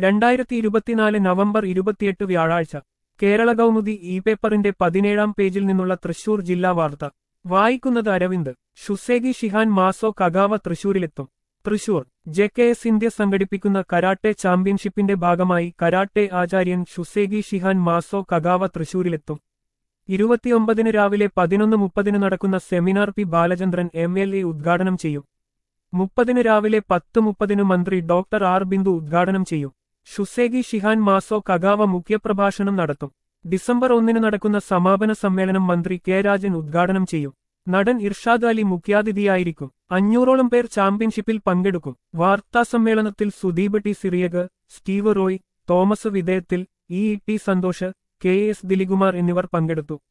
രണ്ടായിരത്തി ഇരുപത്തിനാല് നവംബർ ഇരുപത്തിയെട്ട് വ്യാഴാഴ്ച കേരള കൗമുദി ഇ പേപ്പറിന്റെ പതിനേഴാം പേജിൽ നിന്നുള്ള തൃശൂർ ജില്ലാ വാർത്ത വായിക്കുന്നത് Aravind Shuseki Shihan Masao Kagawa തൃശൂരിലെത്തും Thrissur J K S India സംഘടിപ്പിക്കുന്ന കരാട്ടെ ചാമ്പ്യൻഷിപ്പിന്റെ ഭാഗമായി കരാട്ടെ ആചാര്യൻ ഷുസേഗി ഷിഹാൻ മാസോ കഗാവ തൃശൂരിലെത്തും ഇരുപത്തിയൊമ്പതിന് രാവിലെ പതിനൊന്ന് മുപ്പതിന് നടക്കുന്ന seminar P Balachandran M L A ഉദ്ഘാടനം ചെയ്യും മുപ്പതിന് രാവിലെ പത്ത് മുപ്പതിന് മന്ത്രി ഡോക്ടർ ആർ ബിന്ദു ഉദ്ഘാടനം ചെയ്യും ഷുസേഗി ഷിഹാൻ മാസോ കഗാവ മുഖ്യപ്രഭാഷണം നടത്തും ഡിസംബർ ഒന്നിന് നടക്കുന്ന സമാപന സമ്മേളനം മന്ത്രി കെ രാജൻ ഉദ്ഘാടനം ചെയ്യും നടൻ ഇർഷാദ് അലി മുഖ്യാതിഥിയായിരിക്കും അഞ്ഞൂറോളം പേർ ചാമ്പ്യൻഷിപ്പിൽ പങ്കെടുക്കും വാർത്താസമ്മേളനത്തിൽ Sudeep T Cyriac Steve Roy Thomas വിധേയത്തിൽ E T Santhosh K S Dilikumar എന്നിവർ പങ്കെടുത്തു